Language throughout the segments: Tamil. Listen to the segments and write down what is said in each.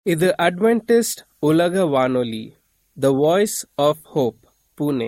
இது அட்வென்டிஸ்ட் உலக வானொலி the voice of hope Pune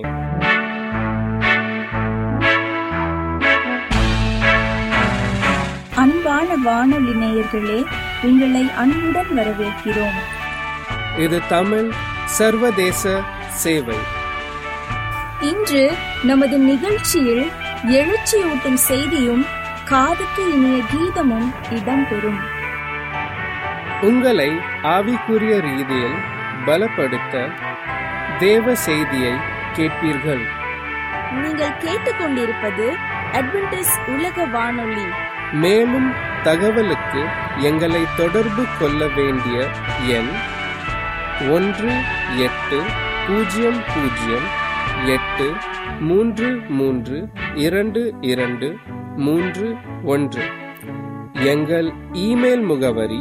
அன்பான வானொலி நேயர்களே உங்களை அன்புடன் வரவேற்கிறோம் இது தமிழ் சர்வதேச சேவை இன்று நமது நிகழ்ச்சியில் எழுச்சியூட்டும் செய்தியும் காதுக்கு இனிய கீதமும் இடம்பெறும் உங்களை ஆவிக்குரிய ரீதியில் பலப்படுத்த தேவ செய்தியை கேட்பீர்கள் நீங்கள் கேட்டுக்கொண்டிருப்பது அட்வென்டிஸ் உலக வானொலி மேலும் தகவலுக்கு எங்களை தொடர்பு கொள்ள வேண்டிய எண் ஒன்று எட்டு பூஜ்ஜியம் பூஜ்ஜியம் எட்டு மூன்று மூன்று இரண்டு இரண்டு மூன்று ஒன்று எங்கள் இமெயில் முகவரி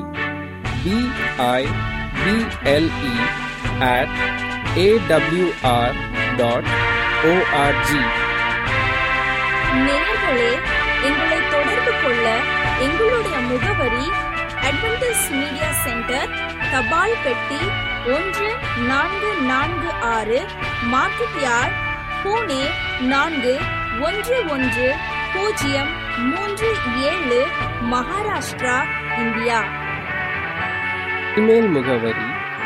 B I B L E at AWR dot ORG நேயர்களே எங்களை தொடர்பு கொள்ள எங்களுடைய முகவரி அட்வென்டிஸ் மீடியா சென்டர் தபால் பெட்டி ஒன்று நான்கு நான்கு ஆறு மார்க்கெட் யார்ட் பூனே நான்கு ஒன்று ஒன்று பூஜ்ஜியம் மூன்று ஏழு மகாராஷ்டிரா இந்தியா இமெயில் முகவரி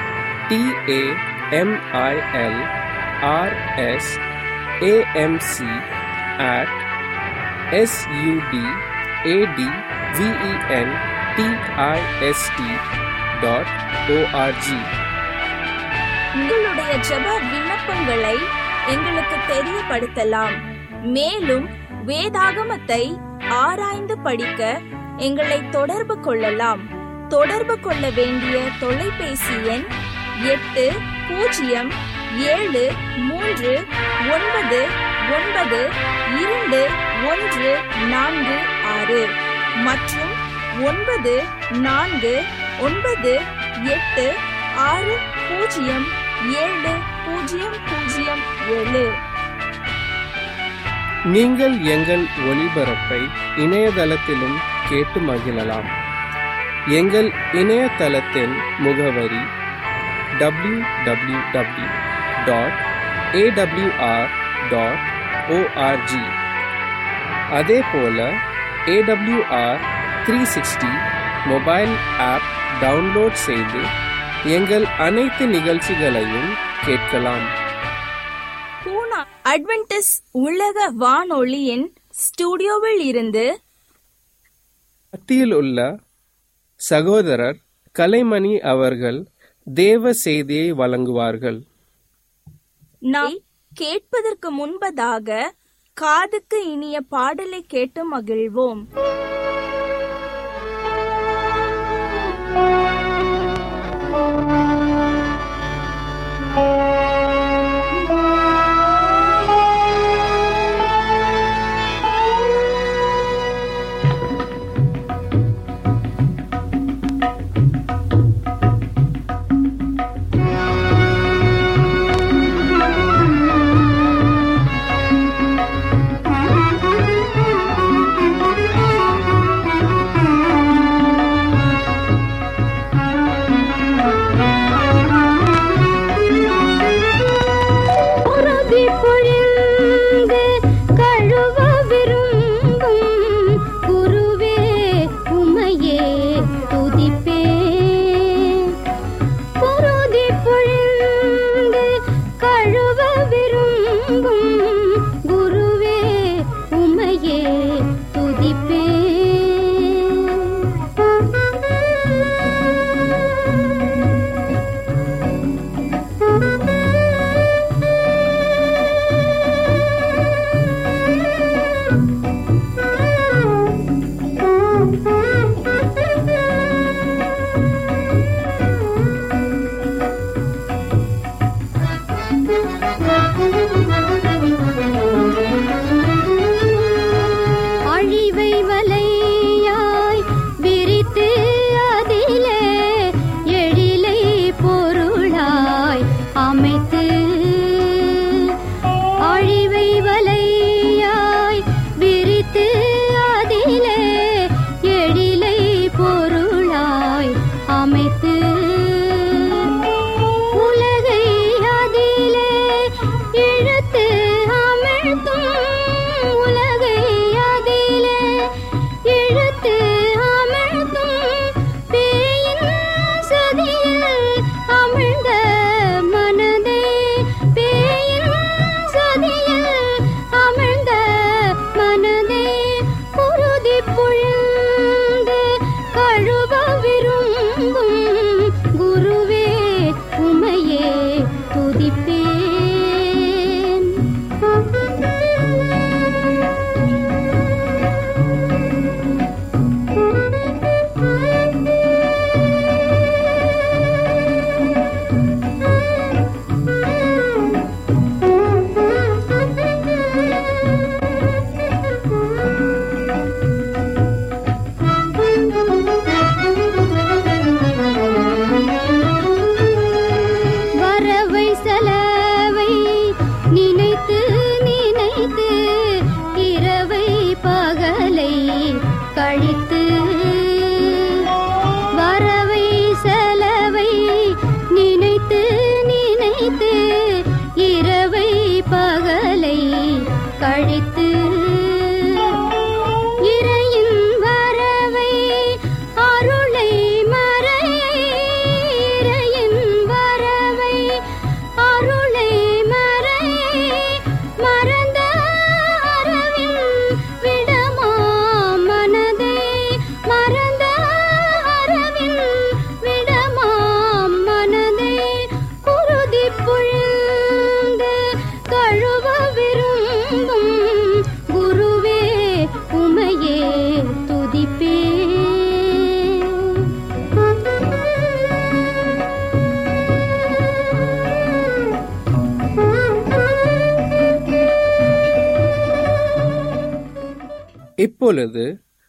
T A M I L R S A M C at S U D A D V E N T I S T dot ORG உங்களுடைய ஜெப விண்ணப்பங்களை எங்களுக்கு தெரியப்படுத்தலாம் மேலும் வேதாகமத்தை ஆராய்ந்து படிக்க எங்களை தொடர்பு கொள்ளலாம் தொடர்பு கொள்ள வேண்டிய தொலைபேசி எண் எட்டு பூஜ்ஜியம் ஏழு மூன்று ஒன்பது ஒன்பது இரண்டு ஒன்று நான்கு ஆறு மற்றும் ஒன்பது நான்கு ஒன்பது எட்டு ஆறு பூஜ்ஜியம் ஏழு பூஜ்ஜியம் பூஜ்ஜியம் ஏழு நீங்கள் எங்கள் ஒளிபரப்பை இணையதளத்திலும் கேட்டு மகிழலாம் எங்கள் இணையதளத்தின் முகவரி W W W dot AWR dot ORG அதே போல AWR three sixty mobile app download செய்து எங்கள் அனைத்து நிகழ்ச்சிகளையும் கேட்கலாம் பூனா அட்வென்டிஸ் உலக வானொலியின் ஸ்டுடியோவில் இருந்து மத்தியில் உள்ள சகோதரர் கலைமணி அவர்கள் தேவ செய்தியை வழங்குவார்கள் நாம் கேட்பதற்கு முன்பதாக காதுக்கு இனிய பாடலை கேட்டு மகிழ்வோம் Thank you. இப்பொழுது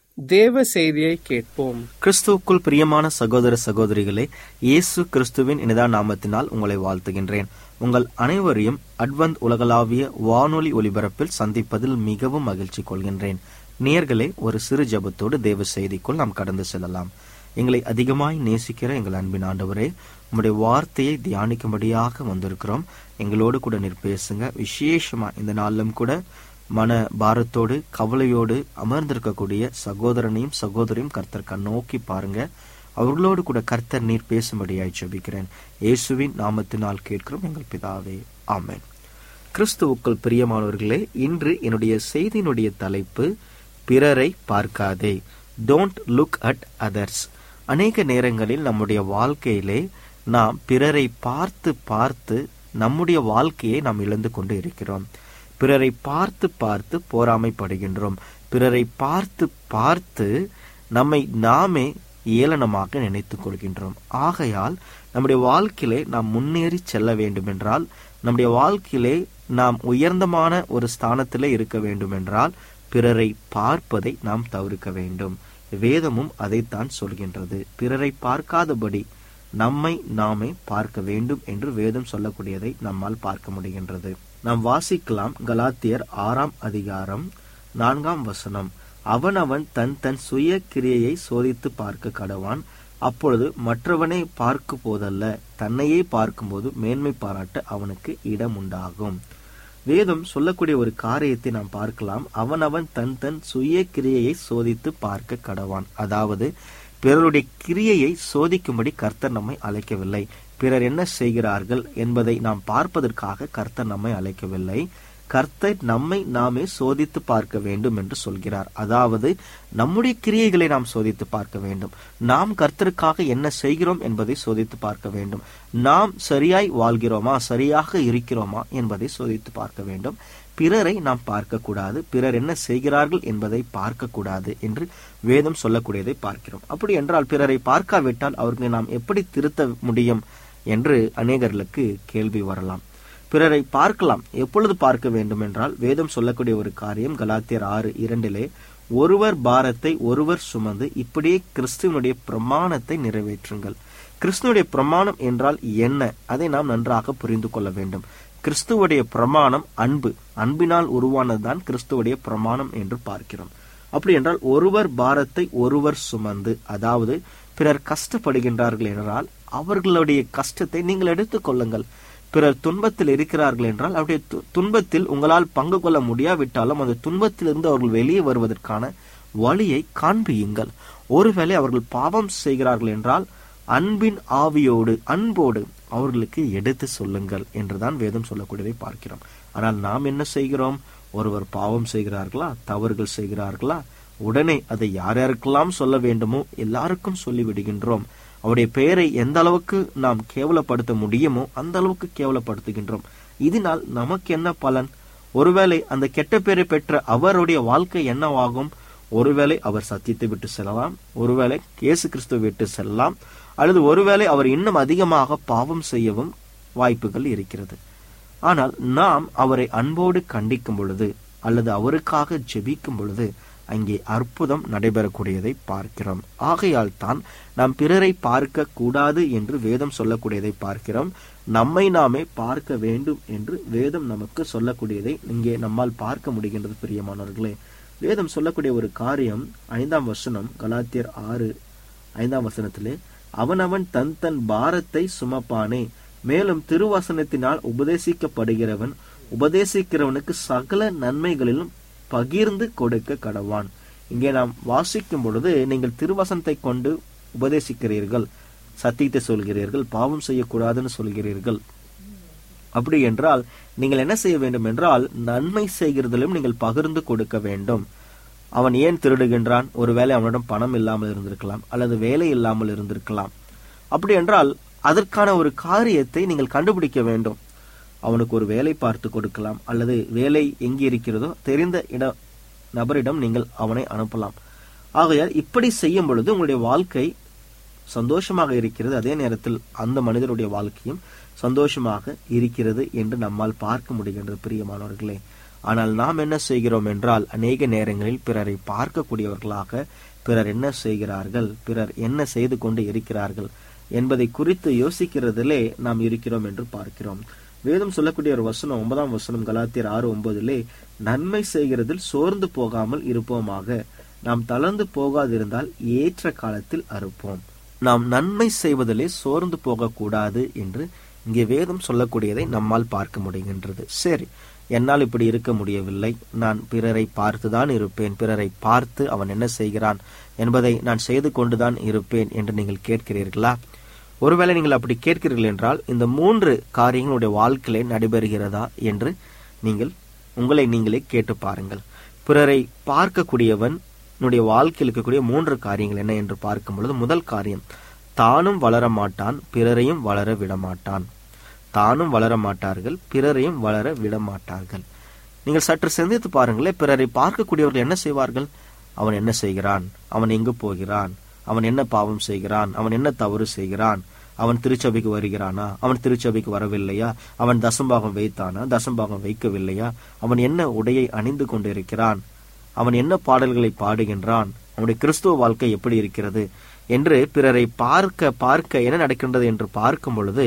தேவ செய்தியை கேட்போம் கிறிஸ்துவுக்குள் பிரியமான சகோதர சகோதரிகளே இயேசு கிறிஸ்துவின் இனிதான நாமத்தினால் உங்களை வாழ்த்துகின்றேன் உங்கள் அனைவரையும் அட்வந்த் உலகளாவிய வானொலி ஒலிபரப்பில் சந்திப்பதில் மிகவும் மகிழ்ச்சி கொள்கின்றேன் நேர்களே ஒரு சிறு ஜெபத்தோடு தேவ செய்திக்குள் நாம் கடந்து செல்லலாம் எங்களை அதிகமாய் நேசிக்கிற எங்கள் அன்பின் ஆண்டவரே உம்முடைய வார்த்தையை தியானிக்கும்படியாக வந்திருக்கிறோம் எங்களோடு கூட நீர் பேசுங்க விசேஷமா இந்த நாளிலும் கூட மன பாரத்தோடு கவலையோடு அமர்ந்திருக்கக்கூடிய சகோதரனையும் சகோதரியும் கர்த்தர் கண்ணோக்கி பாருங்க அவர்களோடு கூட கர்த்தர் நீர் பேசும்படியாய் ஜெபிக்கிறேன் இயேசுவின் நாமத்தினால் கேட்கிறோம் எங்கள் பிதாவே ஆமென் கிறிஸ்துவுக்குள் பிரியமானவர்களே இன்று என்னுடைய செய்தியினுடைய தலைப்பு பிறரை பார்க்காதே டோன்ட் லுக் அட் அதர்ஸ் அநேக நேரங்களில் நம்முடைய வாழ்க்கையிலே நாம் பிறரை பார்த்து பார்த்து நம்முடைய வாழ்க்கையை நாம் இழந்து கொண்டு இருக்கிறோம் பிறரை பார்த்து பார்த்து போராமைப்படுகின்றோம் பிறரை பார்த்து பார்த்து நம்மை நாமே ஏளனமாக நினைத்துக் கொள்கின்றோம் ஆகையால் நம்முடைய வாழ்க்கையிலே நாம் முன்னேறி செல்ல வேண்டுமென்றால் நம்முடைய வாழ்க்கையிலே நாம் உயர்ந்தமான ஒரு ஸ்தானத்திலே இருக்க வேண்டுமென்றால் பிறரை பார்ப்பதை நாம் தவிர்க்க வேண்டும் வேதமும் அதைத்தான் சொல்கின்றது பிறரை பார்க்காதபடி நம்மை நாமே பார்க்க வேண்டும் என்று வேதம் சொல்லக்கூடியதை நம்மால் பார்க்க முடிகின்றது நாம் வாசிக்கலாம் கலாத்தியர் ஆறாம் அதிகாரம் நான்காம் வசனம் அவனவன் தன் தன் சுய கிரியையை சோதித்து பார்க்க கடவான் அப்பொழுது மற்றவனை பார்க்கும் போதல்ல தன்னையே பார்க்கும்போது மேன்மை பாராட்ட அவனுக்கு இடம் உண்டாகும் வேதம் சொல்லக்கூடிய ஒரு காரியத்தை நாம் பார்க்கலாம் அவனவன் தன் தன் சுய கிரியையை சோதித்து பார்க்க கடவான் அதாவது பிறருடைய கிரியையை சோதிக்கும்படி கர்த்தர் நம்மை அழைக்கவில்லை பிறர் என்ன செய்கிறார்கள் என்பதை நாம் பார்ப்பதற்காக கர்த்தர் நம்மை அழைக்கவில்லை கர்த்தர் நம்மை நாமே சோதித்து பார்க்க வேண்டும் என்று சொல்கிறார் அதாவது நம்முடைய கிரியைகளை நாம் சோதித்து பார்க்க வேண்டும் நாம் கர்த்தருக்காக என்ன செய்கிறோம் என்பதை சோதித்து பார்க்க வேண்டும் நாம் சரியாய் வாழ்கிறோமா சரியாக இருக்கிறோமா என்பதை சோதித்து பார்க்க வேண்டும் பிறரை நாம் பார்க்கக்கூடாது பிறர் என்ன செய்கிறார்கள் என்பதை பார்க்கக்கூடாது என்று வேதம் சொல்லக்கூடியதை பார்க்கிறோம் அப்படி என்றால் பிறரை பார்க்காவிட்டால் அவர்களை நாம் எப்படி திருத்த முடியும் என்று அநேகர்களுக்கு கேள்வி வரலாம் பிறரை பார்க்கலாம் எப்பொழுது பார்க்க வேண்டும் என்றால் வேதம் சொல்லக்கூடிய ஒரு காரியம் கலாத்தியர் ஆறு இரண்டிலே ஒருவர் பாரத்தை ஒருவர் சுமந்து இப்படியே கிறிஸ்துவனுடைய பிரமாணத்தை நிறைவேற்றுங்கள் கிறிஸ்துவனுடைய பிரமாணம் என்றால் என்ன அதை நாம் நன்றாக புரிந்து கொள்ள வேண்டும் கிறிஸ்துவுடைய பிரமாணம் அன்பு அன்பினால் உருவானதுதான் கிறிஸ்துவுடைய பிரமாணம் என்று பார்க்கிறோம் அப்படி என்றால் ஒருவர் பாரத்தை ஒருவர் சுமந்து அதாவது பிறர் கஷ்டப்படுகின்றார்கள் என்றால் அவர்களுடைய கஷ்டத்தை நீங்கள் எடுத்துக் கொள்ளுங்கள் பிறர் துன்பத்தில் இருக்கிறார்கள் என்றால் அவருடைய துன்பத்தில் உங்களால் பங்கு கொள்ள முடியாவிட்டாலும் அந்த துன்பத்திலிருந்து அவர்கள் வெளியே வருவதற்கான வழியை காண்பியுங்கள் ஒருவேளை அவர்கள் பாவம் செய்கிறார்கள் என்றால் அன்பின் ஆவியோடு அன்போடு அவர்களுக்கு எடுத்து சொல்லுங்கள் என்றுதான் வேதம் சொல்லக்கூடியதை பார்க்கிறோம் ஆனால் நாம் என்ன செய்கிறோம் ஒருவர் பாவம் செய்கிறார்களா தவறுகள் செய்கிறார்களா உடனே அதை யார் யாருக்கெல்லாம் சொல்ல வேண்டுமோ எல்லாருக்கும் சொல்லி விடுகின்றோம் அவருடைய பெயரை எந்த அளவுக்கு நாம் கேவலப்படுத்த முடியுமோ அந்த அளவுக்கு கேவலப்படுத்துகின்றோம் இதனால் நமக்கு என்ன பலன் ஒருவேளை அந்த கெட்ட பெயரை பெற்ற அவருடைய வாழ்க்கை என்னவாகும் ஒருவேளை அவர் சத்தியத்தை விட்டு செல்லலாம் ஒருவேளை இயேசு கிறிஸ்துவை விட்டு செல்லலாம் அல்லது ஒருவேளை அவர் இன்னும் அதிகமாக பாவம் செய்யவும் வாய்ப்புகள் இருக்கிறது ஆனால் நாம் அவரை அன்போடு கண்டிக்கும் பொழுது அல்லது அவருக்காக ஜெபிக்கும் பொழுது அங்கே அற்புதம் நடைபெறக்கூடியதை பார்க்கிறோம் ஆகையால் தான் நாம் பிறரை பார்க்க கூடாது என்று வேதம் சொல்லக்கூடியதை பார்க்கிறோம் நம்மை நாமே பார்க்க வேண்டும் என்று வேதம் நமக்கு சொல்லக்கூடியதை இங்கே நம்மால் பார்க்க முடிகின்றது பிரியமானவர்களே வேதம் சொல்லக்கூடிய ஒரு காரியம் ஐந்தாம் வசனம் கலாத்தியர் ஆறு ஐந்தாம் வசனத்திலே அவனவன் தன் தன் பாரத்தை சுமப்பானே மேலும் திருவசனத்தினால் உபதேசிக்கப்படுகிறவன் உபதேசிக்கிறவனுக்கு சகல நன்மைகளிலும் பகிர்ந்து கொடுக்க கடவான் இங்கே நாம் வாசிக்கும் பொழுது நீங்கள் திருவசனத்தை கொண்டு உபதேசிக்கிறீர்கள் சத்தியத்தை சொல்கிறீர்கள் பாவம் செய்யக்கூடாதுன்னு சொல்கிறீர்கள் அப்படி என்றால் நீங்கள் என்ன செய்ய வேண்டும் என்றால் நன்மை செய்கிறதிலும் நீங்கள் பகிர்ந்து கொடுக்க வேண்டும் அவன் ஏன் திருடுகின்றான் ஒருவேளை அவனிடம் பணம் இல்லாமல் இருந்திருக்கலாம் அல்லது வேலை இல்லாமல் இருந்திருக்கலாம் அப்படி என்றால் அதற்கான ஒரு காரியத்தை நீங்கள் கண்டுபிடிக்க வேண்டும் அவனுக்கு ஒரு வேலை பார்த்து கொடுக்கலாம் அல்லது வேலை எங்கே இருக்கிறதோ தெரிந்த இட நபரிடம் நீங்கள் அவனை அனுப்பலாம் ஆகையால் இப்படி செய்யும் பொழுது உங்களுடைய வாழ்க்கை சந்தோஷமாக இருக்கிறது அதே நேரத்தில் அந்த மனிதருடைய வாழ்க்கையும் சந்தோஷமாக இருக்கிறது என்று நம்மால் பார்க்க முடிகின்றது பிரியமானவர்களே ஆனால் நாம் என்ன செய்கிறோம் என்றால் அநேக நேரங்களில் பிறரை பார்க்கக்கூடியவர்களாக பிறர் என்ன செய்கிறார்கள் பிறர் என்ன செய்து கொண்டு இருக்கிறார்கள் என்பதை குறித்து யோசிக்கிறதிலே நாம் இருக்கிறோம் என்று பார்க்கிறோம் வேதம் சொல்லக்கூடிய ஒரு வசனம் ஒன்பதாம் வசனம் கலாத்தியர் ஆறு ஒன்பதிலே நன்மை செய்கிறதில் சோர்ந்து போகாமல் இருப்போமாக நாம் தளர்ந்து போகாதிருந்தால் ஏற்ற காலத்தில் அறுப்போம் நாம் நன்மை செய்வதிலே சோர்ந்து போகக்கூடாது என்று இங்கே வேதம் சொல்லக்கூடியதை நம்மால் பார்க்க முடிகின்றது சரி என்னால் இப்படி இருக்க முடியவில்லை நான் பிறரை பார்த்துதான் இருப்பேன் பிறரை பார்த்து அவன் என்ன செய்கிறான் என்பதை நான் செய்து கொண்டுதான் இருப்பேன் என்று நீங்கள் கேட்கிறீர்களா ஒருவேளை நீங்கள் அப்படி கேட்கிறீர்கள் என்றால் இந்த மூன்று காரியங்களுடைய வாழ்க்கையிலே நடைபெறுகிறதா என்று நீங்கள் உங்களை நீங்களே கேட்டு பாருங்கள் பிறரை பார்க்கக்கூடியவன் என்னுடைய வாழ்க்கையில் இருக்கக்கூடிய மூன்று காரியங்கள் என்ன என்று பார்க்கும் பொழுது முதல் காரியம் தானும் வளர மாட்டான் பிறரையும் வளர விடமாட்டான் தானும் வளர மாட்டார்கள் பிறரையும் வளர விட மாட்டார்கள் நீங்கள் சற்று சிந்தித்து பாருங்களேன் பிறரை பார்க்கக்கூடியவர்கள் என்ன செய்வார்கள் அவன் என்ன செய்கிறான் அவன் எங்கு போகிறான் அவன் என்ன பாவம் செய்கிறான் அவன் என்ன தவறு செய்கிறான் அவன் திருச்சபைக்கு வருகிறானா அவன் திருச்சபைக்கு வரவில்லையா அவன் தசம்பாகம் வைத்தானா தசம்பாகம் வைக்கவில்லையா அவன் என்ன உடையை அணிந்து கொண்டிருக்கிறான் அவன் என்ன பாடல்களை பாடுகின்றான் அவனுடைய கிறிஸ்துவ வாழ்க்கை எப்படி இருக்கிறது என்று பிறரை பார்க்க பார்க்க என்ன நடக்கின்றது என்று பார்க்கும் பொழுது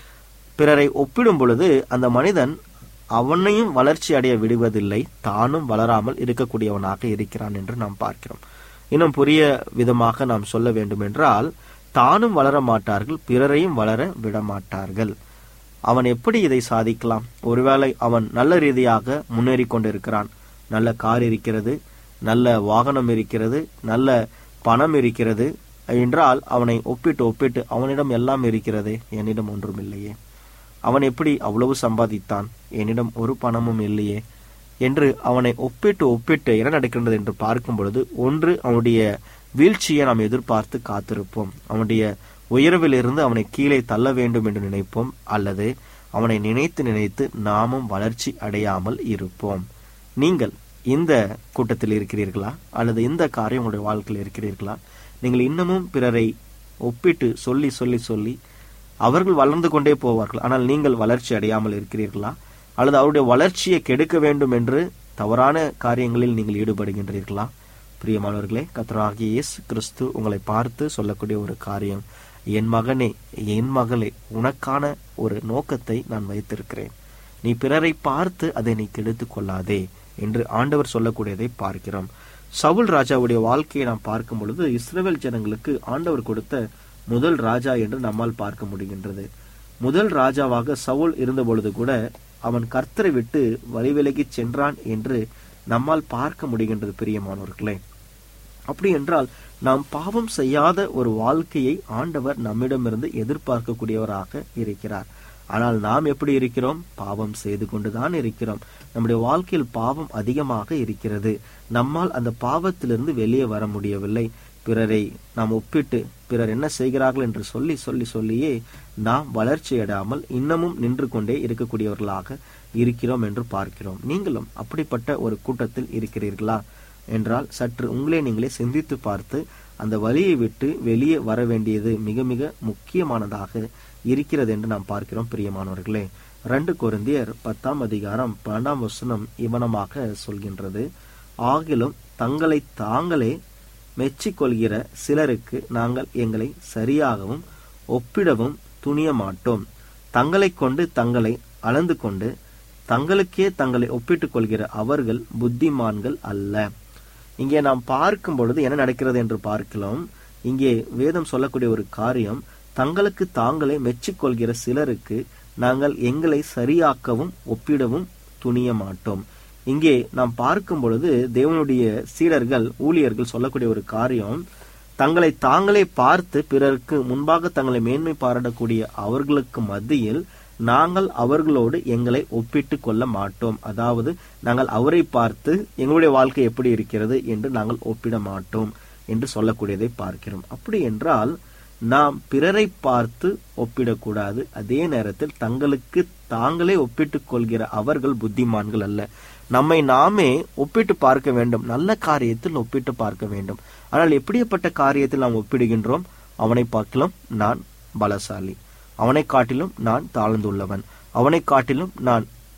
பிறரை ஒப்பிடும் பொழுது அந்த மனிதன் அவனையும் வளர்ச்சி அடைய விடுவதில்லை தானும் வளராமல் இருக்கக்கூடியவனாக இருக்கிறான் என்று நாம் பார்க்கிறோம் இன்னும் புரிய விதமாக நாம் சொல்ல வேண்டும் என்றால் தானும் வளர மாட்டார்கள் பிறரையும் வளர விட மாட்டார்கள் அவன் எப்படி இதை சாதிக்கலாம் ஒருவேளை அவன் நல்ல ரீதியாக முன்னேறி கொண்டிருக்கிறான் நல்ல கார் இருக்கிறது நல்ல வாகனம் இருக்கிறது நல்ல பணம் இருக்கிறது என்றால் அவனை ஒப்பிட்டு ஒப்பிட்டு அவனிடம் எல்லாம் இருக்கிறதே என்னிடம் ஒன்றும் இல்லையே அவன் எப்படி அவ்வளவு சம்பாதித்தான் என்னிடம் ஒரு பணமும் இல்லையே என்று அவனை ஒப்பிட்டு ஒப்பிட்டு என்ன நடக்கின்றது என்று பார்க்கும் பொழுது ஒன்று அவனுடைய வீழ்ச்சியை நாம் எதிர்பார்த்து காத்திருப்போம் அவனுடைய உயர்விலிருந்து அவனை கீழே தள்ள வேண்டும் என்று நினைப்போம் அல்லது அவனை நினைத்து நினைத்து நாமும் வளர்ச்சி அடையாமல் இருப்போம் நீங்கள் இந்த கூட்டத்தில் இருக்கிறீர்களா அல்லது இந்த காரியம் உங்களுடைய வாழ்க்கையில் இருக்கிறீர்களா நீங்கள் இன்னமும் பிறரை ஒப்பிட்டு சொல்லி சொல்லி சொல்லி அவர்கள் வளர்ந்து கொண்டே போவார்கள் ஆனால் நீங்கள் வளர்ச்சி அடையாமல் இருக்கிறீர்களா அல்லது அவருடைய வளர்ச்சியை கெடுக்க வேண்டும் என்று தவறான காரியங்களில் நீங்கள் ஈடுபடுகின்றீர்களா பிரியமானவர்களே கத்தராகிய இயேசு கிறிஸ்து உங்களை பார்த்து சொல்லக்கூடிய ஒரு காரியம் என் மகனே என் மகளே உனக்கான ஒரு நோக்கத்தை நான் வைத்திருக்கிறேன் நீ பிறரை பார்த்து அதை நீ கெடுத்துக் கொள்ளாதே என்று ஆண்டவர் சொல்லக்கூடியதை பார்க்கிறோம் சவுல் ராஜாவுடைய வாழ்க்கையை நாம் பார்க்கும் பொழுது இஸ்ரேல் ஜனங்களுக்கு ஆண்டவர் கொடுத்த முதல் ராஜா என்று நம்மால் பார்க்க முடிகின்றது முதல் ராஜாவாக சவுல் இருந்த பொழுது கூட அவன் கர்த்தரை விட்டு வழிவிலகி சென்றான் என்று நம்மால் பார்க்க முடிகின்றது பிரியமானவர்களே அப்படி என்றால் நாம் பாவம் செய்யாத ஒரு வாழ்க்கையை ஆண்டவர் நம்மிடமிருந்து எதிர்பார்க்கக்கூடியவராக இருக்கிறார் ஆனால் நாம் எப்படி இருக்கிறோம் பாவம் செய்து கொண்டுதான் இருக்கிறோம் நம்முடைய வாழ்க்கையில் பாவம் அதிகமாக இருக்கிறது நம்மால் அந்த பாவத்திலிருந்து வெளியே வர முடியவில்லை பிறரை நாம் ஒப்பிட்டு பிறர் என்ன செய்கிறார்கள் என்று சொல்லி சொல்லி சொல்லியே நாம் வளர்ச்சி அடையாமல் இன்னமும் நின்று கொண்டே இருக்கக்கூடியவர்களாக இருக்கிறோம் என்று பார்க்கிறோம் நீங்களும் அப்படிப்பட்ட ஒரு கூட்டத்தில் இருக்கிறீர்களா என்றால் சற்று உங்களே நீங்களே சிந்தித்து பார்த்து அந்த வழியை விட்டு வெளியே வர வேண்டியது மிக மிக முக்கியமானதாக இருக்கிறது என்று நாம் பார்க்கிறோம் பிரியமானவர்களே ரெண்டு கொரிந்தியர் பத்தாம் அதிகாரம் பன்னெண்டாம் வசனம் இவனமாக சொல்கின்றது ஆகிலும் தங்களை தாங்களே மெச்சிக்கொள்கிற சிலருக்கு நாங்கள் எங்களை சரியாகவும் ஒப்பிடவும் துணிய மாட்டோம் தங்களை கொண்டு தங்களை அளந்து கொண்டு தங்களுக்கே தங்களை ஒப்பிட்டுக் கொள்கிற அவர்கள் புத்திமான்கள் அல்ல இங்கே நாம் பார்க்கும் பொழுது என்ன நடக்கிறது என்று பார்க்கலாம் இங்கே வேதம் சொல்லக்கூடிய ஒரு காரியம் தங்களுக்கு தாங்களே மெச்சிக்கொள்கிற சிலருக்கு நாங்கள் எங்களை சரியாக்கவும் ஒப்பிடவும் துணிய மாட்டோம் இங்கே நாம் பார்க்கும் பொழுது தேவனுடைய சீடர்கள் ஊழியர்கள் சொல்லக்கூடிய ஒரு காரியம் தங்களை தாங்களே பார்த்து பிறருக்கு முன்பாக தங்களை மேன்மை பாராட்டக்கூடிய அவர்களுக்கு மத்தியில் நாங்கள் அவர்களோடு எங்களை ஒப்பிட்டு கொள்ள மாட்டோம் அதாவது நாங்கள் அவரை பார்த்து எங்களுடைய வாழ்க்கை எப்படி இருக்கிறது என்று நாங்கள் ஒப்பிட மாட்டோம் என்று சொல்லக்கூடியதை பார்க்கிறோம் அப்படி என்றால் நாம் பிறரை பார்த்து ஒப்பிடக்கூடாது அதே நேரத்தில் தங்களுக்கு தாங்களே ஒப்பிட்டுக் கொள்கிற அவர்கள் புத்திமான்கள் அல்ல நம்மை நாமே ஒப்பிட்டு பார்க்க வேண்டும் நல்ல காரியத்தில் ஒப்பிட்டு பார்க்க வேண்டும் ஆனால் எப்படிப்பட்ட காரியத்தில் நாம் ஒப்பிடுகின்றோம் அவனை பார்க்கலாம் நான் பலசாலி அவனை காட்டிலும் நான் தாழ்ந்துள்ளவன் அவனை காட்டிலும் நான்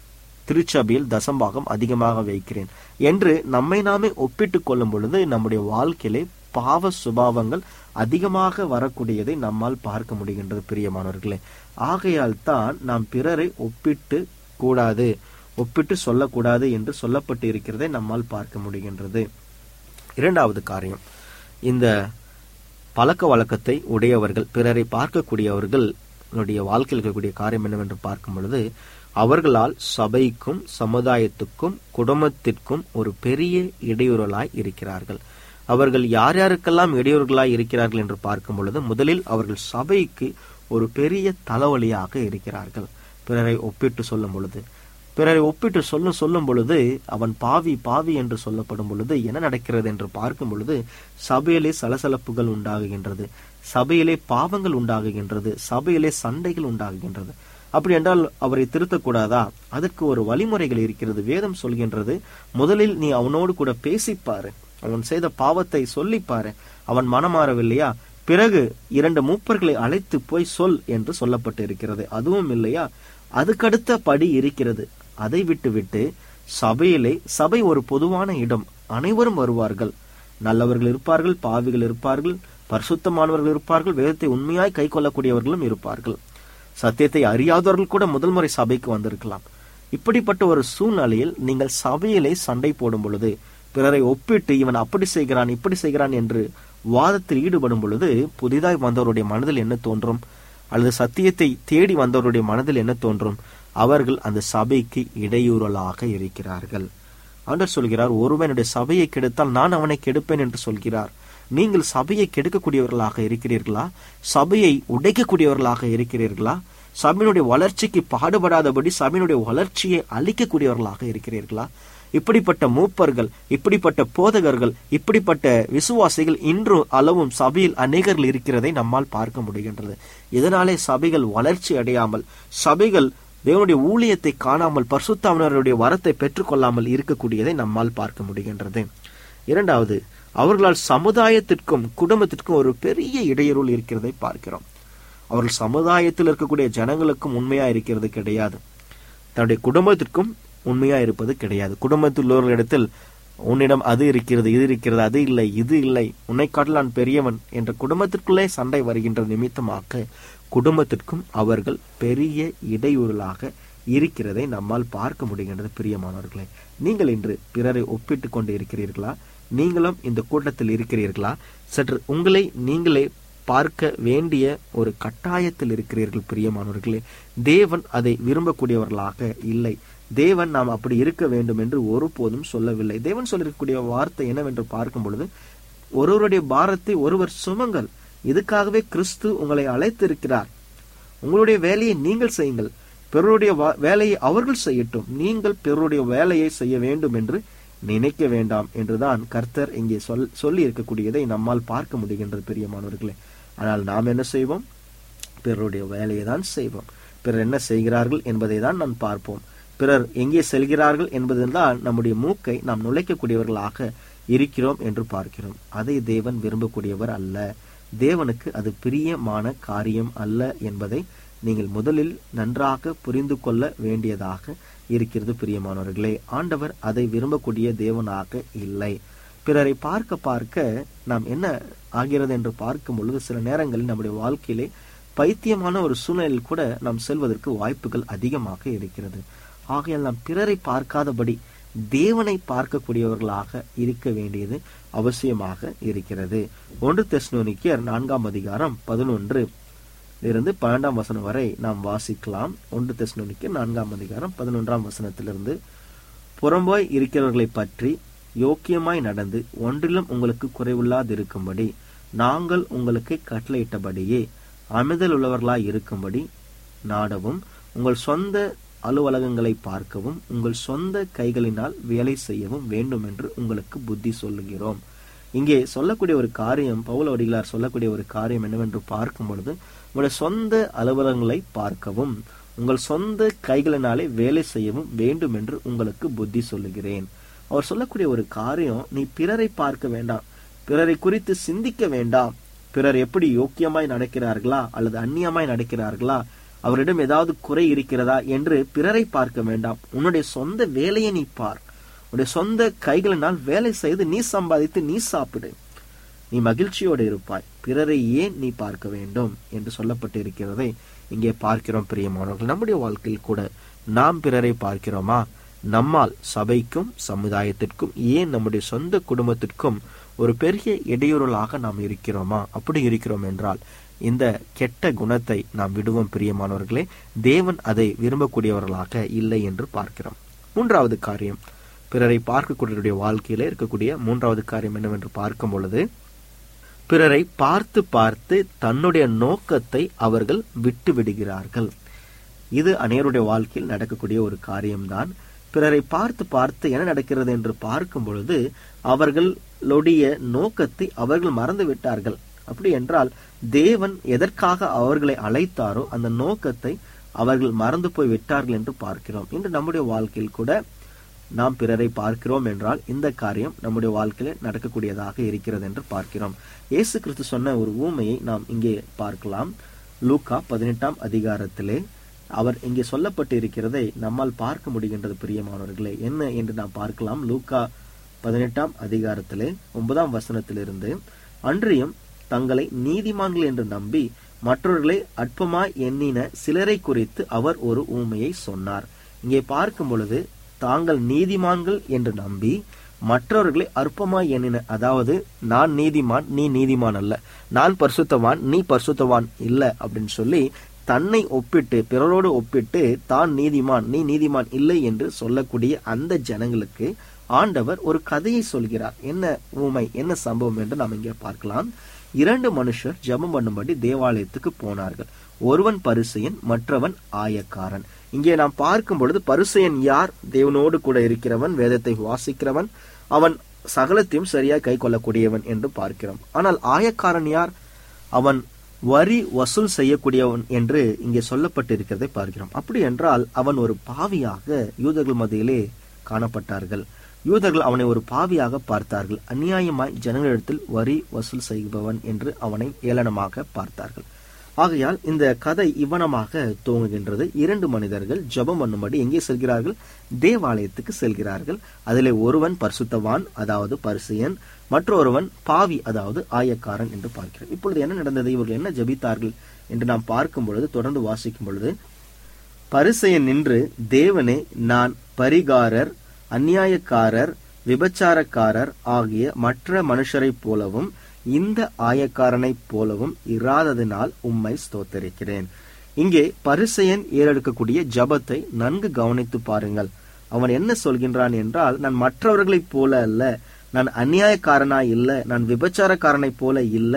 திருச்சபையில் தசம்பாகம் அதிகமாக வைக்கிறேன் என்று நம்மை நாமே ஒப்பிட்டுக் கொள்ளும் பொழுது நம்முடைய வாழ்க்கையிலே பாவ சுபாவங்கள் அதிகமாக வரக்கூடியதை நம்மால் பார்க்க முடிகின்றது பிரியமானவர்களே ஆகையால் தான் நாம் பிறரை ஒப்பிட்டு கூடாது ஒப்பிட்டு சொல்லக்கூடாது என்று சொல்லப்பட்டு இருக்கிறதை நம்மால் பார்க்க முடிகின்றது இரண்டாவது காரியம் இந்த பழக்க வழக்கத்தை உடையவர்கள் பிறரை பார்க்கக்கூடியவர்கள் வாழ்க்கையில் இருக்கக்கூடிய காரியம் என்னவென்று பார்க்கும் பொழுது அவர்களால் சபைக்கும் சமுதாயத்துக்கும் குடும்பத்திற்கும் ஒரு பெரிய இடையூறலாய் இருக்கிறார்கள் அவர்கள் யார் யாருக்கெல்லாம் இடையூறுகளாய் இருக்கிறார்கள் என்று பார்க்கும் பொழுது முதலில் அவர்கள் சபைக்கு ஒரு பெரிய தலைவலியாக இருக்கிறார்கள் பிறரை ஒப்பிட்டு சொல்லும் பொழுது பிறரை ஒப்பிட்டு சொல்லும் சொல்லும் பொழுது அவன் பாவி பாவி என்று சொல்லப்படும் பொழுது என்ன நடக்கிறது என்று பார்க்கும் பொழுது சபையிலே சலசலப்புகள் உண்டாகுகின்றது சபையிலே பாவங்கள் உண்டாகுகின்றது சபையிலே சண்டைகள் உண்டாகுகின்றது அப்படி என்றால் அவரை திருத்தக்கூடாதா அதற்கு ஒரு வழிமுறைகள் இருக்கிறது வேதம் சொல்கின்றது முதலில் நீ அவனோடு கூட பேசிப்பாரு அவன் செய்த பாவத்தை சொல்லிப்பாரு அவன் மனமாறவில்லையா பிறகு இரண்டு மூப்பர்களை அழைத்து போய் சொல் என்று சொல்லப்பட்டு இருக்கிறது அதுவும் இல்லையா அதுக்கடுத்த படி இருக்கிறது அதை விட்டு விட்டு சபையிலே சபை ஒரு பொதுவான இடம் அனைவரும் வருவார்கள் நல்லவர்கள் இருப்பார்கள் பாவிகள் இருப்பார்கள் பரிசுத்தமானவர்கள் இருப்பார்கள் வேதத்தை உண்மையாய் கை கொள்ளக்கூடியவர்களும் இருப்பார்கள் சத்தியத்தை அறியாதவர்கள் கூட முதல் முறை சபைக்கு வந்திருக்கலாம் இப்படிப்பட்ட ஒரு சூழ்நிலையில் நீங்கள் சபையிலே சண்டை போடும் பொழுது பிறரை ஒப்பிட்டு இவன் அப்படி செய்கிறான் இப்படி செய்கிறான் என்று வாதத்தில் ஈடுபடும் பொழுது புதிதாய் வந்தவருடைய மனதில் என்ன தோன்றும் அல்லது சத்தியத்தை தேடி வந்தவருடைய மனதில் என்ன தோன்றும் அவர்கள் அந்த சபைக்கு இடையூறலாக இருக்கிறார்கள் ஆண்டர் சொல்கிறார் ஒருவனுடைய சபையை கெடுத்தால் நான் அவனை கெடுப்பேன் என்று சொல்கிறார் நீங்கள் சபையை கெடுக்கக்கூடியவர்களாக இருக்கிறீர்களா சபையை உடைக்கக்கூடியவர்களாக இருக்கிறீர்களா சபையினுடைய வளர்ச்சிக்கு பாடுபடாதபடி சபையினுடைய வளர்ச்சியை அழிக்கக்கூடியவர்களாக இருக்கிறீர்களா இப்படிப்பட்ட மூப்பர்கள் இப்படிப்பட்ட போதகர்கள் இப்படிப்பட்ட விசுவாசிகள் இன்று அளவும் சபையில் அநேகர்கள் இருக்கிறதை நம்மால் பார்க்க முடிகின்றது இதனாலே சபைகள் வளர்ச்சி அடையாமல் சபைகள் தேவனுடைய ஊழியத்தை காணாமல் பரிசுத்தாவினருடைய வரத்தை பெற்றுக்கொள்ளாமல் இருக்கக்கூடியதை நம்மால் பார்க்க முடிகின்றது இரண்டாவது அவர்களால் சமுதாயத்திற்கும் குடும்பத்திற்கும் ஒரு பெரிய இடையூறு இருக்கிறதை பார்க்கிறோம் அவர்கள் சமுதாயத்தில் இருக்கக்கூடிய ஜனங்களுக்கும் உண்மையா இருக்கிறது கிடையாது தன்னுடைய குடும்பத்திற்கும் உண்மையா இருப்பது கிடையாது குடும்பத்தில் உள்ளவர்களிடத்தில் உன்னிடம் அது இருக்கிறது இது இருக்கிறது அது இல்லை இது இல்லை உன்னை காட்டில் நான் பெரியவன் என்ற குடும்பத்திற்குள்ளே சண்டை வருகின்ற நிமித்தமாக குடும்பத்திற்கும் அவர்கள் பெரிய இடையூறலாக இருக்கிறதை நம்மால் பார்க்க முடிகின்றது பிரியமானவர்களே நீங்கள் இன்று பிறரை ஒப்பிட்டு கொண்டு இருக்கிறீர்களா நீங்களும் இந்த கூட்டத்தில் இருக்கிறீர்களா சற்று உங்களை நீங்களே பார்க்க வேண்டிய ஒரு கட்டாயத்தில் இருக்கிறீர்கள் பிரியமானவர்களே தேவன் அதை விரும்பக்கூடியவர்களாக இல்லை தேவன் நாம் அப்படி இருக்க வேண்டும் என்று ஒருபோதும் சொல்லவில்லை தேவன் சொல்லிருக்கக்கூடிய வார்த்தை என்னவென்று பார்க்கும் பொழுது ஒருவருடைய பாரத்தை ஒருவர் சுமங்கள் இதுக்காகவே கிறிஸ்து உங்களை அழைத்திருக்கிறார் உங்களுடைய வேலையை நீங்கள் செய்யுங்கள் பிறருடைய வேலையை அவர்கள் செய்யட்டும் நீங்கள் பிறருடைய வேலையை செய்ய வேண்டும் என்று நினைக்க வேண்டாம் என்றுதான் கர்த்தர் இங்கே சொல் சொல்லி இருக்கக்கூடியதை நம்மால் பார்க்க முடிகின்றது பிரியமானவர்களே ஆனால் நாம் என்ன செய்வோம் பிறருடைய வேலையை தான் செய்வோம் பிறர் என்ன செய்கிறார்கள் என்பதை தான் நாம் பார்ப்போம் பிறர் எங்கே செல்கிறார்கள் என்பதுதான் நம்முடைய மூக்கை நாம் நுழைக்கக்கூடியவர்களாக இருக்கிறோம் என்று பார்க்கிறோம் அதை தேவன் விரும்பக்கூடியவர் அல்ல தேவனுக்கு அது பிரியமான காரியம் அல்ல என்பதை நீங்கள் முதலில் நன்றாக புரிந்து கொள்ள வேண்டியதாக இருக்கிறது பிரியமானவர்களே ஆண்டவர் அதை விரும்பக்கூடிய தேவனாக இல்லை பிறரை பார்க்க பார்க்க நாம் என்ன ஆகிறது என்று பார்க்கும் பொழுது சில நேரங்களில் நம்முடைய வாழ்க்கையிலே பைத்தியமான ஒரு சூழ்நிலையில் கூட நாம் செல்வதற்கு வாய்ப்புகள் அதிகமாக இருக்கிறது ஆகையால் நாம் பிறரை பார்க்காதபடி தேவனை பார்க்கக்கூடியவர்களாக இருக்க வேண்டியது அவசியமாக இருக்கிறது ஒன்று தெஸ்னோனிக்கியர் நான்காம் அதிகாரம் பதினொன்று இருந்து பன்னெண்டாம் வசனம் வரை நாம் வாசிக்கலாம் ஒன்று தெஸ்னோனிக்கியர் நான்காம் அதிகாரம் பதினொன்றாம் வசனத்திலிருந்து புறம்போய் இருக்கிறவர்களை பற்றி யோக்கியமாய் நடந்து ஒன்றிலும் உங்களுக்கு குறைவில்லாதிருக்கும்படி நாங்கள் உங்களுக்கு கட்டளையிட்டபடியே அமைதல் உள்ளவர்களாய் இருக்கும்படி நாடவும் உங்கள் சொந்த அலுவலகங்களை பார்க்கவும் உங்கள் சொந்த கைகளினால் வேலை செய்யவும் வேண்டும் என்று உங்களுக்கு புத்தி சொல்லுகிறோம் இங்கே சொல்லக்கூடிய ஒரு காரியம் பவுல அடிகளார் சொல்லக்கூடிய ஒரு காரியம் என்னவென்று பார்க்கும் பொழுது உங்களுடைய சொந்த அலுவலகங்களை பார்க்கவும் உங்கள் சொந்த கைகளினாலே வேலை செய்யவும் வேண்டும் என்று உங்களுக்கு புத்தி சொல்லுகிறேன் அவர் சொல்லக்கூடிய ஒரு காரியம் நீ பிறரை பார்க்க வேண்டாம் பிறரை குறித்து சிந்திக்க வேண்டாம் பிறர் எப்படி யோக்கியமாய் நடக்கிறார்களா அல்லது அந்நியமாய் நடக்கிறார்களா அவரிடம் ஏதாவது குறை இருக்கிறதா என்று பிறரை பார்க்க வேண்டாம் உன்னுடைய சொந்த வேலையை நீ பார் உன்னுடைய சொந்த கைகளினால் வேலை செய்து நீ சம்பாதித்து நீ சாப்பிடு நீ மகிழ்ச்சியோடு இருப்பாய் பிறரை ஏன் நீ பார்க்க வேண்டும் என்று சொல்லப்பட்டு இருக்கிறதை இங்கே பார்க்கிறோம் பிரியமானவர்கள் நம்முடைய வாழ்க்கையில் கூட நாம் பிறரை பார்க்கிறோமா நம்மால் சபைக்கும் சமுதாயத்திற்கும் ஏன் நம்முடைய சொந்த குடும்பத்திற்கும் ஒரு பெரிய இடையூறலாக நாம் இருக்கிறோமா அப்படி இருக்கிறோம் என்றால் இந்த கெட்ட குணத்தை நாம் விடுவோம் பிரியமானவர்களே தேவன் அதை விரும்பக்கூடியவர்களாக இல்லை என்று பார்க்கிறோம் மூன்றாவது காரியம் பிறரை பார்க்கக்கூடியவருடைய வாழ்க்கையில இருக்கக்கூடிய மூன்றாவது காரியம் என்னவென்று பார்க்கும் பொழுது பிறரை பார்த்து பார்த்து தன்னுடைய நோக்கத்தை அவர்கள் விட்டு விடுகிறார்கள் இது அநேருடைய வாழ்க்கையில் நடக்கக்கூடிய ஒரு காரியம்தான் பிறரை பார்த்து பார்த்து என்ன நடக்கிறது என்று பார்க்கும் பொழுது அவர்களுடைய நோக்கத்தை அவர்கள் மறந்து விட்டார்கள் அப்படி என்றால் தேவன் எதற்காக அவர்களை அழைத்தாரோ அந்த நோக்கத்தை அவர்கள் மறந்து போய் விட்டார்கள் என்று பார்க்கிறோம் இன்று நம்முடைய வாழ்க்கையில் கூட நாம் பிறரை பார்க்கிறோம் என்றால் இந்த காரியம் நம்முடைய வாழ்க்கையில நடக்கக்கூடியதாக இருக்கிறது என்று பார்க்கிறோம் இயேசு கிறிஸ்து சொன்ன ஒரு ஊமையை நாம் இங்கே பார்க்கலாம் லூக்கா பதினெட்டாம் அதிகாரத்திலே அவர் இங்கே சொல்லப்பட்டு இருக்கிறதை நம்மால் பார்க்க முடிகின்றது பிரியமானவர்களே என்ன என்று நாம் பார்க்கலாம் லூக்கா பதினெட்டாம் அதிகாரத்திலே ஒன்பதாம் வசனத்திலிருந்து அன்றியும் தங்களை நீதிமான்கள் என்று நம்பி மற்றவர்களை அற்பமாய் எண்ணின சிலரை குறித்து அவர் ஒரு ஊமையை சொன்னார் இங்கே பார்க்கும் பொழுது தாங்கள் நீதிமான்கள் என்று நம்பி மற்றவர்களை அற்பமாய் எண்ணின அதாவது நான் நீதிமான் நீ நீதிமான் அல்ல நான் பரிசுத்தவான் நீ பரிசுத்தவான் இல்ல அப்படின்னு சொல்லி தன்னை ஒப்பிட்டு பிறரோடு ஒப்பிட்டு தான் நீதிமான் நீ நீதிமான் இல்லை என்று சொல்லக்கூடிய அந்த ஜனங்களுக்கு ஆண்டவர் ஒரு கதையை சொல்கிறார் என்ன ஊமை என்ன சம்பவம் என்று நாம் இங்கே பார்க்கலாம் இரண்டு மனுஷர் ஜெபம் பண்ணும்படி தேவாலயத்துக்கு போனார்கள் ஒருவன் பரிசையன் மற்றவன் ஆயக்காரன் இங்கே நாம் பார்க்கும் பொழுது பரிசையன் யார் தேவனோடு கூட இருக்கிறவன் வேதத்தை வாசிக்கிறவன் அவன் சகலத்தையும் சரியாய் கை கொள்ளக்கூடியவன் என்று பார்க்கிறோம் ஆனால் ஆயக்காரன் யார் அவன் வரி வசூல் செய்யக்கூடியவன் என்று இங்கே சொல்லப்பட்டிருக்கிறதை பார்க்கிறோம் அப்படி என்றால் அவன் ஒரு பாவியாக யூதர்கள் மத்தியிலே காணப்பட்டார்கள் யூதர்கள் அவனை ஒரு பாவியாக பார்த்தார்கள் அநியாயமாய் ஜனங்களிடத்தில் வரி வசூல் செய்பவன் என்று அவனை ஏளனமாக பார்த்தார்கள் ஆகையால் இந்த கதை இவனமாக துவங்குகின்றது இரண்டு மனிதர்கள் ஜெபம் பண்ணும்படி எங்கே செல்கிறார்கள் தேவாலயத்துக்கு செல்கிறார்கள் அதிலே ஒருவன் பரிசுத்தவான் அதாவது பரிசையன் மற்றொருவன் பாவி அதாவது ஆயக்காரன் என்று பார்க்கிறோம் இப்பொழுது என்ன நடந்தது இவர்கள் என்ன ஜெபித்தார்கள் என்று நாம் பார்க்கும் பொழுது தொடர்ந்து வாசிக்கும் பொழுது பரிசையன் நின்று தேவனே நான் பரிகாரர் அந்நியாயக்காரர் விபச்சாரக்காரர் ஆகிய மற்ற மனுஷரைப் போலவும் இந்த ஆயக்காரனைப் போலவும் இராததினால் உம்மை ஸ்தோத்தரிக்கிறேன் இங்கே பரிசையன் ஏறெடுக்கக்கூடிய ஜபத்தை நன்கு கவனித்து பாருங்கள் அவன் என்ன சொல்கின்றான் என்றால் நான் மற்றவர்களைப் போல அல்ல நான் அந்நியாயக்காரனாய் இல்ல நான் விபச்சாரக்காரனைப் போல இல்ல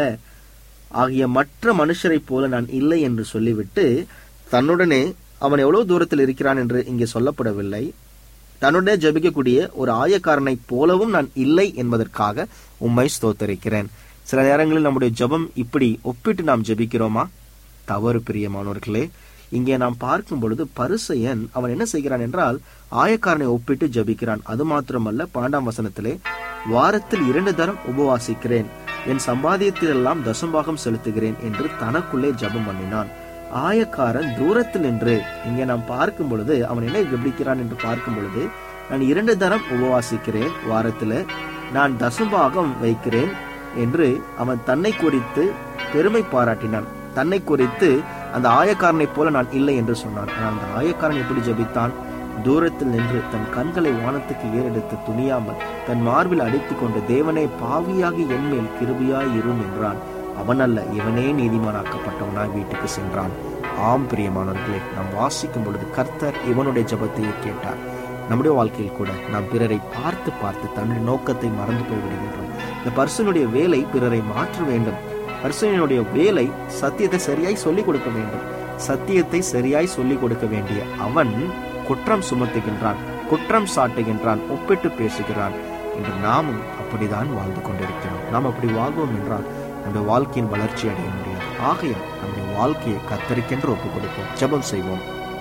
ஆகிய மற்ற மனுஷரைப் போல நான் இல்லை என்று சொல்லிவிட்டு தன்னுடனே அவன் எவ்வளவு தூரத்தில் இருக்கிறான் என்று இங்கே சொல்லப்படவில்லை தன்னுடைய ஜபிக்கக்கூடிய ஒரு ஆயக்காரனைப் போலவும் நான் இல்லை என்பதற்காக உம்மை ஸ்தோத்தரிக்கிறேன் சில நேரங்களில் நம்முடைய ஜெபம் இப்படி ஒப்பிட்டு நாம் ஜெபிக்கிறோமா தவறு பிரியமானவர்களே இங்கே நாம் பார்க்கும் பொழுது பரிசையன் அவன் என்ன செய்கிறான் என்றால் ஆயக்காரனை ஒப்பிட்டு ஜபிக்கிறான் அது மாத்திரமல்ல பன்னெண்டாம் வசனத்திலே வாரத்தில் இரண்டு தரம் உபவாசிக்கிறேன் என் சம்பாதியத்திலெல்லாம் தசம்பாகம் செலுத்துகிறேன் என்று தனக்குள்ளே ஜபம் பண்ணினான் ஆயக்காரன் தூரத்தில் நின்று இங்கே நாம் பார்க்கும் பொழுது அவன் என்ன கவனிக்கிறான் என்று பார்க்கும் பொழுது நான் இரண்டு தரம் உபவாசிக்கிறேன் வாரத்துல நான் தசம்பாகம் வைக்கிறேன் என்று அவன் தன்னை குறித்து பெருமை பாராட்டினான் தன்னை குறித்து அந்த ஆயக்காரனைப் போல நான் இல்லை என்று சொன்னான் ஆனால் அந்த ஆயக்காரன் எப்படி ஜெபித்தான் தூரத்தில் நின்று தன் கண்களை வானத்துக்கு ஏறெடுத்து துணியாமல் தன் மார்பில் அடித்துக் கொண்டு தேவனே பாவியாகி என்மேல் கிருபியாய் இரும் என்றான் அவன் அல்ல இவனே நீதிமானாக்கப்பட்டவனாய் வீட்டுக்கு சென்றான் ஆம் பிரியமானவர்களே நாம் வாசிக்கும் பொழுது கர்த்தர் இவனுடைய ஜபத்தையே கேட்டார் நம்முடைய வாழ்க்கையில் கூட நாம் பிறரை பார்த்து பார்த்து தன்னுடைய நோக்கத்தை மறந்து போய் விடுகின்றோம் இந்த பர்சனுடைய வேலை பிறரை மாற்ற வேண்டும் பர்சனுடைய வேலை சத்தியத்தை சரியாய் சொல்லிக் கொடுக்க வேண்டும் சத்தியத்தை சரியாய் சொல்லிக் கொடுக்க வேண்டிய அவன் குற்றம் சுமத்துகின்றான் குற்றம் சாட்டுகின்றான் ஒப்பிட்டு பேசுகிறான் என்று நாமும் அப்படிதான் வாழ்ந்து கொண்டிருக்கிறோம் நாம் அப்படி வாழ்வோம் என்றால் நம்முடைய வாழ்க்கையின் வளர்ச்சி அடைய முடியாது ஆகையால் நம்முடைய வாழ்க்கையை கத்தரிக்கென்று ஒப்புக் கொடுப்போம் ஜெபம் செய்வோம்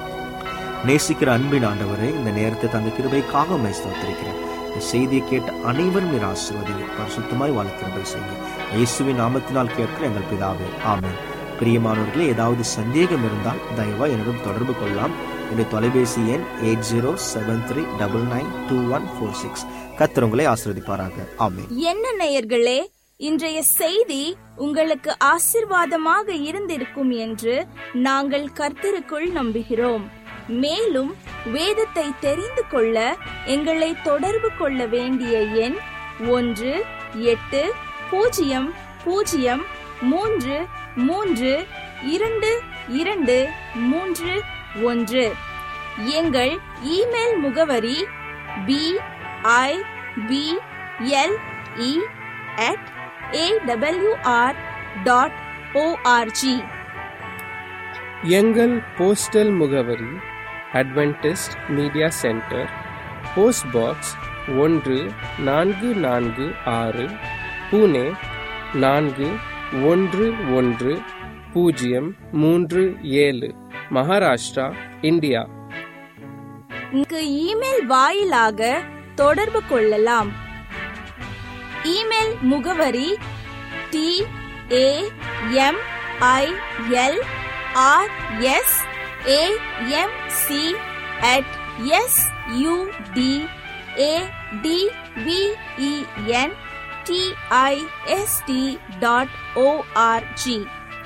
நேசிக்கிற அன்பின் ஆண்டவரே இந்த நேரத்தை தந்த கிருபைக்காக உண்மை ஸ்தோத்திருக்கிறேன் இந்த செய்தியை கேட்ட அனைவரும் நீர் ஆசீர்வதிங்க பரிசுத்தமாய் வாழ்க்கிறபடி செய்யுங்க இயேசுவின் நாமத்தினால் கேட்கிற எங்கள் பிதாவே ஆமென் பிரியமானவர்களே ஏதாவது சந்தேகம் இருந்தால் தயவா என்னிடம் தொடர்பு கொள்ளலாம் என்னுடைய தொலைபேசி எண் eight zero seven three double nine two one four six கத்தர் உங்களை ஆசிர்வதிப்பாராக ஆமென் என்ன நேயர்களே இன்றைய செய்தி உங்களுக்கு ஆசிர்வாதமாக இருந்திருக்கும் என்று நாங்கள் கர்த்தருக்குள் நம்புகிறோம் மேலும் வேதத்தை தெரிந்து கொள்ள எங்களை தொடர்பு கொள்ள வேண்டிய எண் ஒன்று எட்டு பூஜ்ஜியம் பூஜ்ஜியம் மூன்று மூன்று இரண்டு இரண்டு மூன்று ஒன்று எங்கள் இமெயில் முகவரி B I B L E at AWR dot ORG எங்கள் போஸ்டல் முகவரி Adventist media centre post box ஒன்று நான்கு நான்கு ஆறு புனே நான்கு ஒன்று ஒன்று பூஜ்ஜியம் மூன்று ஏழு மகாராஷ்டிரா இந்தியா இங்கு இமெயில் வாயிலாக தொடர்பு கொள்ளலாம் இமெயில் முகவரி T A M I L R S A M C at S U D A D V E N T I S T dot ORG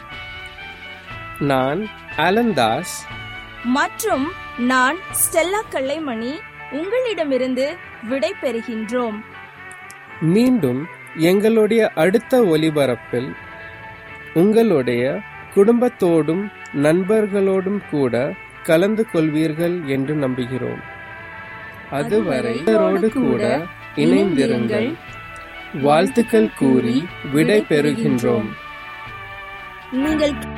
நான் அலந்தாஸ் மற்றும் நான் ஸ்டெல்லா கல்லைமணி உங்களிடமிருந்து விடை பெறுகின்றோம் மீண்டும் எங்களுடைய அடுத்த ஒலிபரப்பில் உங்களுடைய குடும்பத்தோடும் நண்பர்களோடும் கூட கலந்து கொள்வீர்கள் என்று நம்புகிறோம் அதுவரை இவரோடு கூட இணைந்திருங்கள் வாழ்த்துக்கள் கூறி விடை பெறுகின்றோம் நீங்கள்